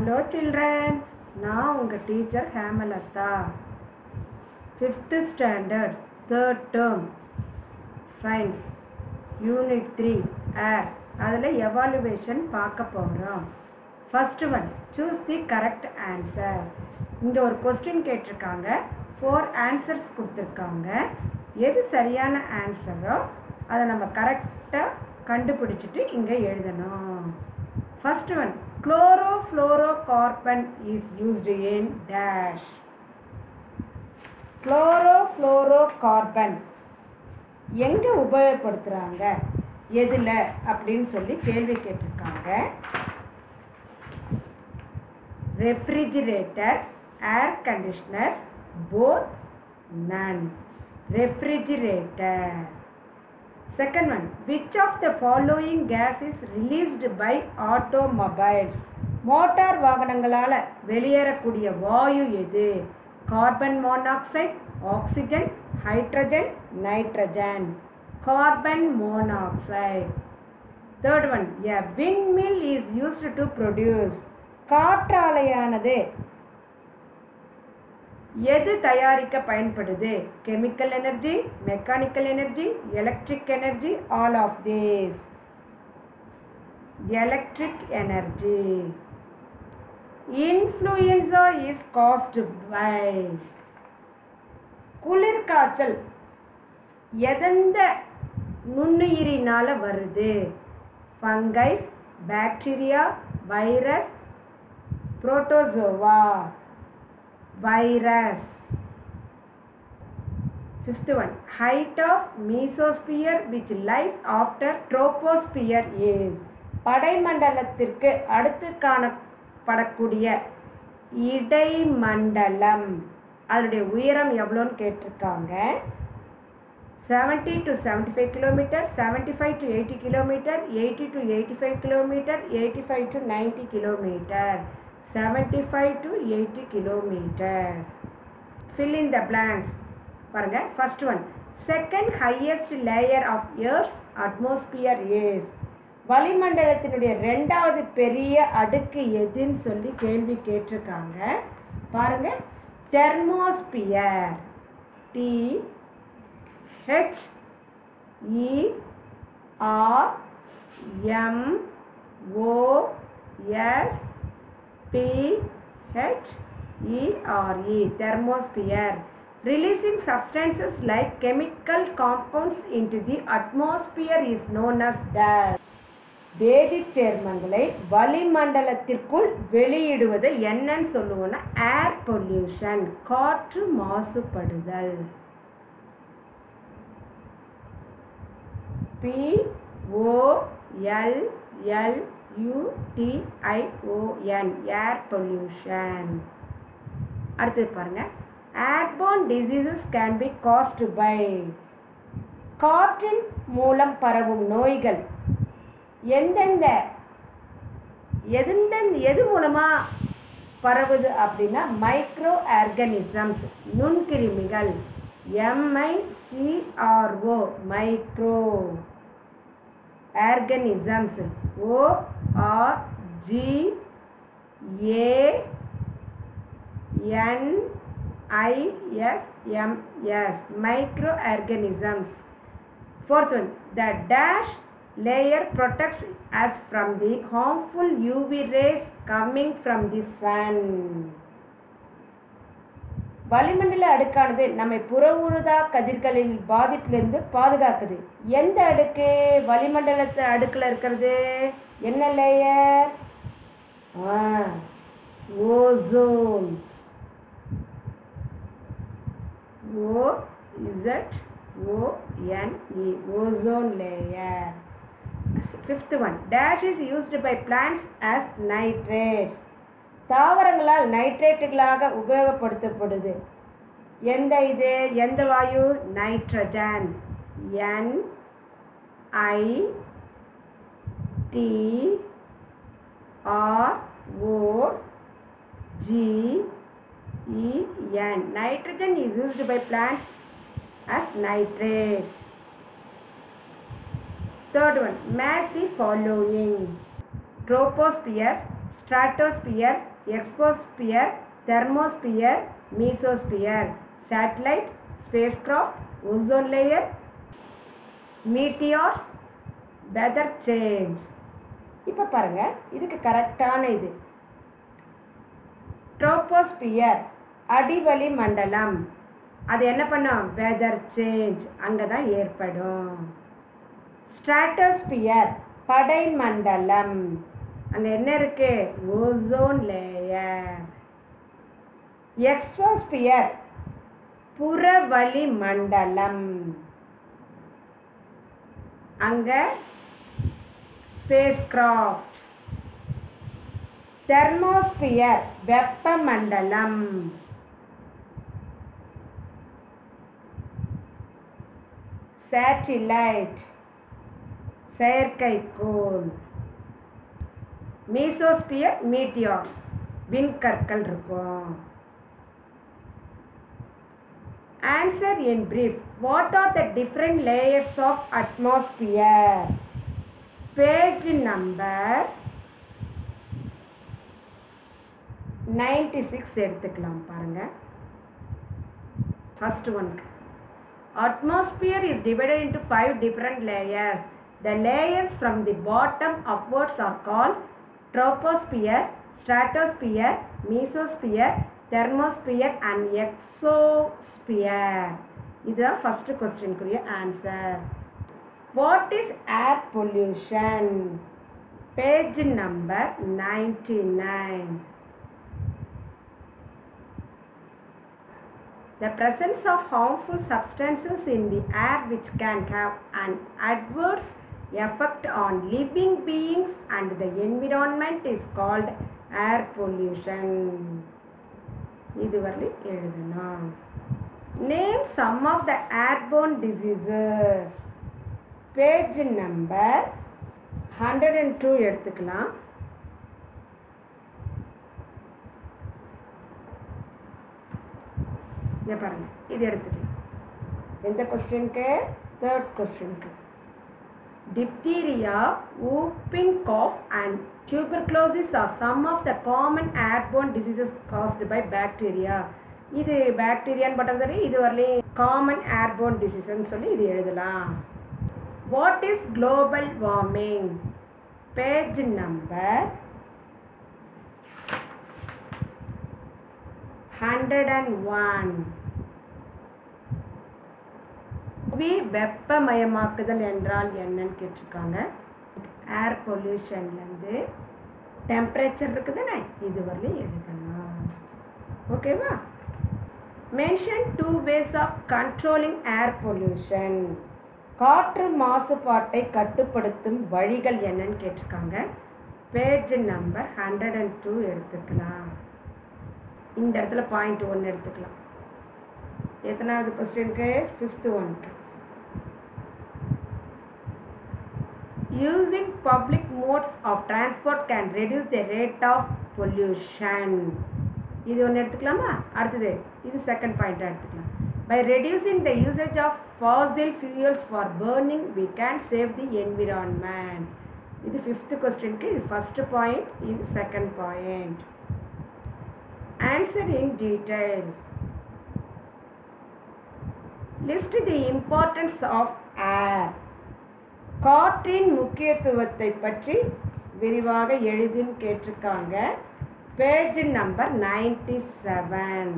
Hello children நான் உங்கள் teacher Hemalatha fifth standard third term science unit three air அதில் evaluation பார்க்க போகிறோம் first one choose the correct answer இங்கே ஒரு கொஸ்டின் கேட்டிருக்காங்க ஃபோர் ஆன்சர்ஸ் கொடுத்துருக்காங்க எது சரியான ஆன்சரோ அதை நம்ம கரெக்டாக கண்டுபிடிச்சிட்டு இங்கே எழுதணும் first one chlorofluorocarbon is used in dash chlorofluorocarbon எங்கே உபயோகப்படுத்துகிறாங்க எதில் அப்படின்னு சொல்லி கேள்வி கேட்டிருக்காங்க refrigerator air conditioners both none refrigerator second one which of the following gas is released by automobiles motor வாகனங்களால் வெளியேறக்கூடிய வாயு எது carbon monoxide oxygen hydrogen nitrogen carbon monoxide third one a windmill is used to produce காற்றாலையானது எது தயாரிக்க பயன்படுது chemical energy mechanical energy electric energy all of these electric energy influenza is caused by குளிர் காய்ச்சல் எதெந்த நுண்ணுயிரினால வருது fungi bacteria virus protozoa virus. Fifth one, height of mesosphere which lies after troposphere is. படைமண்டலத்திற்கு அடுத்து காணப்படக்கூடிய இடைமண்டலம் அதனுடைய உயரம் எவ்வளோன்னு கேட்டிருக்காங்க seventy to seventy five kilometre seventy five to eighty kilometre eighty to eighty five kilometre eighty five to ninety kilometre 75 to 80 kilometre fill in the blanks பாருங்க first one second highest layer of earth's atmosphere is வளிமண்டலத்தினுடைய ரெண்டாவது பெரிய அடுக்கு எதுன்னு சொல்லி கேள்வி கேட்டிருக்காங்க பாருங்க thermosphere T H E R M O S P H E R E thermosphere releasing substances like chemical compounds into the atmosphere is known as dash வேதிச் சேர்மங்களை வளிமண்டலத்திற்குள் வெளியிடுவது என்னன்னு சொல்லுவோம்னா ஏர் பொல்யூஷன் காற்று மாசுபடுதல் P O L L U T I O N air pollution அடுத்தது பாருங்க airborne diseases can be caused by காற்றின் மூலம் பரவும் நோய்கள் எந்தெந்த எந்தெந்த எது மூலமா பரவுது அப்படின்னா மைக்ரோ ஆர்கனிசம்ஸ் நுண்கிருமிகள் M I C R O micro organisms O R G A N I S M S microorganisms. Fourth one, the dash layer protects us from the harmful UV rays coming from the sun. வளிமண்டல அடுக்கானது நம்மை புற ஊதா கதிர்களில் பாதிப்பிலிருந்து பாதுகாக்குது எந்த அடுக்கு வளிமண்டலத்து அடுக்கில் இருக்கிறது என்ன layer ozone O Z O N E ozone layer fifth one dash is used by plants as nitrates தாவரங்களால் நைட்ரேட்டுகளாக உபயோகப்படுத்தப்படுது எந்த இது எந்த வாயு nitrogen N I T R O G E N nitrogen is used by plants as nitrates third one match the following troposphere stratosphere exosphere thermosphere mesosphere satellite spacecraft ozone layer meteors weather change இப்போ பாருங்க இதுக்கு கரெக்டான இது troposphere அடிவளி மண்டலம் அது என்ன பண்ணும் weather change அங்கே தான் ஏற்படும் ஸ்ட்ராட்டோஸ்பியர் படை மண்டலம் அங்கே என்ன இருக்கு ஓசோன் லேயர் எக்ஸோஸ்பியர் புறவழி மண்டலம் அங்க ஸ்பேஸ் கிராஃப்ட் தெர்மோஸ்பியர் வெப்பமண்டலம் சேட்டிலைட் செயற்கைக்கோள் மீசோஸ்பியர் மீட்டியார்ஸ் விண்கற்கள் இருக்கும் Answer in brief. What are the different layers of atmosphere? Page number 96 எடுத்துக்கலாம் பாருங்க ஃபர்ஸ்ட் ஒன்க்கு atmosphere is divided into five different layers. The layers from the bottom upwards are called troposphere, stratosphere, mesosphere, thermosphere and exosphere. இதுதான் first கொஸ்டின்குரிய answer what is air pollution page number ninety nine the presence of harmful substances in the air which can have an adverse effect on living beings and the environment is called air pollution இதுவரை எழுதணும் name some of the airborne diseases page number hundred and two எடுத்துக்கலாம் இங்க பாருங்க இது எடுத்துக்கலாம் எந்த கொஸ்டினுக்கு third கொஸ்டினுக்கு diphtheria, whooping cough and tuberculosis are some of the common airborne diseases caused by bacteria. இது பாக்டீரியான்னு பட்டம் சரி இது வரலையும் காமன் ஏர்போன் டிசீஸ்ன்னு சொல்லி இது எழுதலாம் what is global warming page number hundred and one புவி வெப்பமயமாக்குதல் என்றால் என்னன்னு கேட்டிருக்காங்க ஏர் பொல்யூஷன்லேருந்து டெம்பரேச்சர் இருக்குதுன்னு இது வரலையும் எழுதணும் ஓகேவா mention two ways of controlling air pollution காற்று மாசுபாட்டை கட்டுப்படுத்தும் வழிகள் என்னன்னு கேட்டிருக்காங்க page number hundred and two எடுத்துக்கலாம் இந்த இடத்துல பாயிண்ட் ஒன்று எடுத்துக்கலாம் எத்தனாவது கொஸ்டினுக்கு ஃபிஃப்த் ஒன்க்கு using public modes of transport can reduce the rate of pollution இது ஒன்று எடுத்துக்கலாமா அடுத்தது இது செகண்ட் பாயிண்ட் எடுத்துக்கலாம் by reducing the usage of fossil fuels for burning we can save the environment இது ஃபிஃப்த் கொஸ்டினுக்கு இது ஃபர்ஸ்ட் பாயிண்ட் இது second point answer in detail list the importance of air காற்றின் முக்கியத்துவத்தை பற்றி விரிவாக எழுதுன்னு கேட்டிருக்காங்க page number ninety seven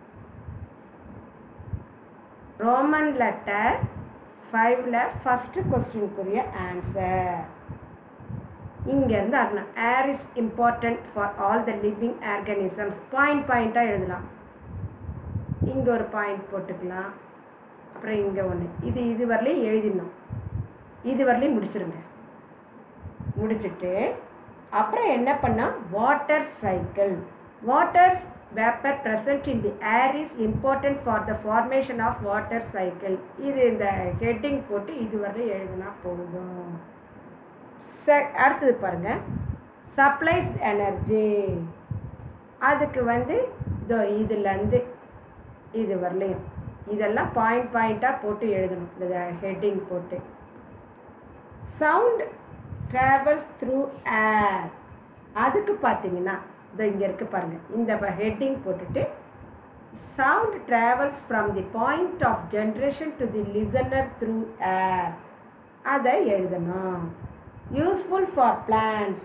roman letter ஃபைவ்ல ஃபர்ஸ்ட் கொஸ்டினுக்குரிய ஆன்சர் இங்கேருந்து அர்ணம் air is important for all the living organisms point பாயிண்ட்டாக எழுதலாம் இங்கே ஒரு பாயிண்ட் போட்டுக்கலாம் அப்புறம் இங்கே ஒன்று இது இது வரலையும் எழுதிடணும் இது வரலையும் முடிச்சிருங்க முடிச்சுட்டு அப்புறம் என்ன பண்ணால் water cycle water vapour present in the air is important for the formation of water cycle இது இந்த ஹெட்டிங் போட்டு இது வரலையும் எழுதினா போதும் செ- அடுத்தது பாருங்க சப்ளைஸ் எனர்ஜி அதுக்கு வந்து இதோ இதுலேருந்து இது வரலையும் இதெல்லாம் பாயிண்ட் பாயிண்ட்டாக போட்டு எழுதணும் இந்த ஹெட்டிங் போட்டு சவுண்ட் travels through air அதுக்கு பார்த்தீங்கன்னா இந்த இங்கே இருக்கு பாருங்க இந்த ஹெட்டிங் போட்டுட்டு sound travels from the point of generation to the listener through air அதை எழுதணும் யூஸ்ஃபுல் ஃபார் பிளான்ஸ்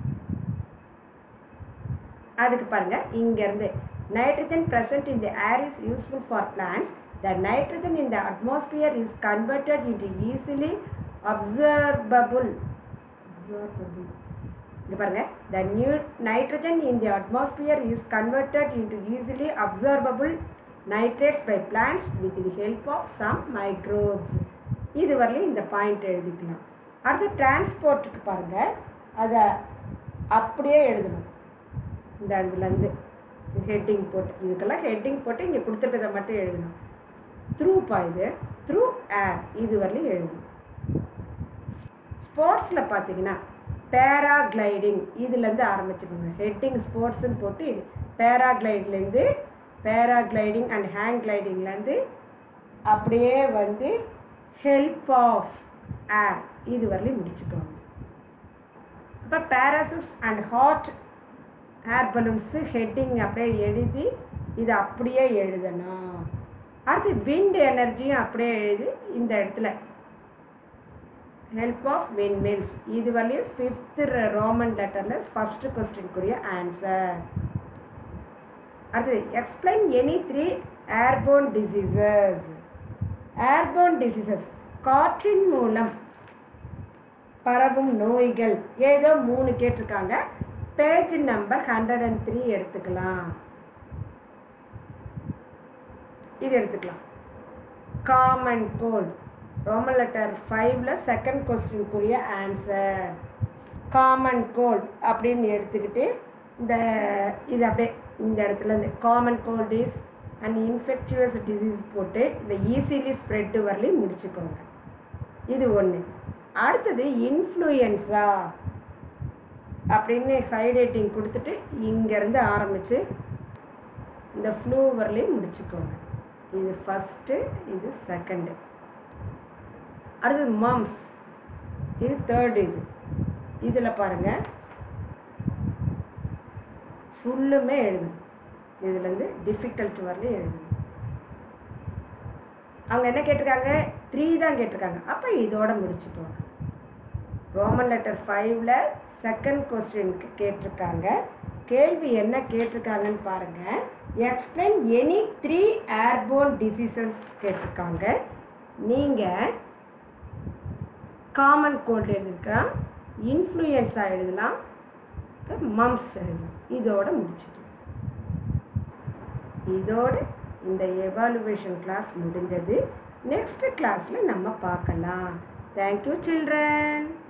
அதுக்கு பாருங்க இங்கேருந்து nitrogen present in the air is useful for plants the nitrogen in the atmosphere is converted into easily observable observable இங்க பாருங்க the new nitrogen in the atmosphere is converted into easily absorbable nitrates by plants with the help of some microbes இது வரலையும் இந்த point எழுதிக்கலாம் அடுத்து டிரான்ஸ்போர்ட்டுக்கு பாருங்க அதை அப்படியே எழுதணும் இந்த இதுலேருந்து ஹெட்டிங் போட்டு இதுக்கெல்லாம் ஹெட்டிங் போட்டு இங்கே கொடுத்துருக்கதை மட்டும் எழுதணும் த்ரூ பா இது த்ரூ ஏர் இது வரலையும் எழுதணும் ஸ்போர்ட்ஸில் பார்த்தீங்கன்னா பேராகிளைடிங் இதுலேருந்து ஆரம்பிச்சுக்கோங்க ஹெட்டிங் ஸ்போர்ட்ஸ்னு போட்டு இது பேராகிளைட்லேருந்து பேராகிளைடிங் அண்ட் ஹேங் கிளைடிங்லேருந்து அப்படியே வந்து ஹெல்ப் ஆஃப் ஏர் இது வரலையும் முடிச்சுக்கோங்க இப்போ parachutes and hot air balloons heading அப்படியே எழுதி இது அப்படியே எழுதணும் அடுத்து விண்ட் எனர்ஜியும் அப்படியே எழுதி இந்த இடத்துல ஹெல்ப் ஆஃப் விண்மில்ஸ் இது வரலையும் ஃபிஃப்த்து ரோமன் லெட்டரில் ஃபஸ்ட்டு கொஸ்டின்குரிய ஆன்சர் அடுத்து explain any three airborne diseases airborne diseases காற்றின் மூலம் பரவும் நோய்கள் ஏதோ மூணு கேட்டிருக்காங்க page number hundred and three எடுத்துக்கலாம் இது எடுத்துக்கலாம் காமன் கோல்ட் ரோமன் லெட்டர் ஃபைவ்ல செகண்ட் கொஸ்டினுக்குரிய ஆன்சர் காமன் கோல்ட் அப்படின்னு எடுத்துக்கிட்டு இந்த இது அப்படியே இந்த இடத்துல இந்த common cold is and infectious disease போட்டு இந்த ஈஸிலி ஸ்ப்ரெட்டு வரலையும் முடிச்சுக்கோங்க இது ஒன்று அடுத்தது இன்ஃப்ளூயன்ஸா அப்படின்னு சைட் ரேட்டிங் கொடுத்துட்டு இங்கேருந்து ஆரம்பித்து இந்த ஃப்ளூ வரலையும் முடிச்சுக்கோங்க இது ஃபஸ்ட்டு இது செகண்டு அடுத்தது மம்ஸ் இது தேர்டு இது இதில் பாருங்கள் ஃபுல்லுமே எழுதணும் இதுலேருந்து டிஃபிகல்ட் வரலையும் எழுதணும் அவங்க என்ன கேட்டிருக்காங்க த்ரீ தான் கேட்டிருக்காங்க அப்போ இதோட முடிச்சுக்கோங்க ரோமன் லெட்டர் ஃபைவ்ல செகண்ட் கொஸ்டினுக்கு கேட்டிருக்காங்க கேள்வி என்ன கேட்டிருக்காங்கன்னு பாருங்கள் explain any three airborne diseases கேட்டிருக்காங்க நீங்கள் காமன் கோல்டு எழுதிருக்கலாம் இன்ஃப்ளூயன்ஸா எழுதலாம் மம்ஸ் எழுதலாம் இதோட முடிச்சுக்கலாம் இதோடு இந்த எவாலுவேஷன் கிளாஸ் முடிஞ்சது நெக்ஸ்ட் கிளாஸில் நம்ம பார்க்கலாம் தேங்க்யூ சில்ட்ரன்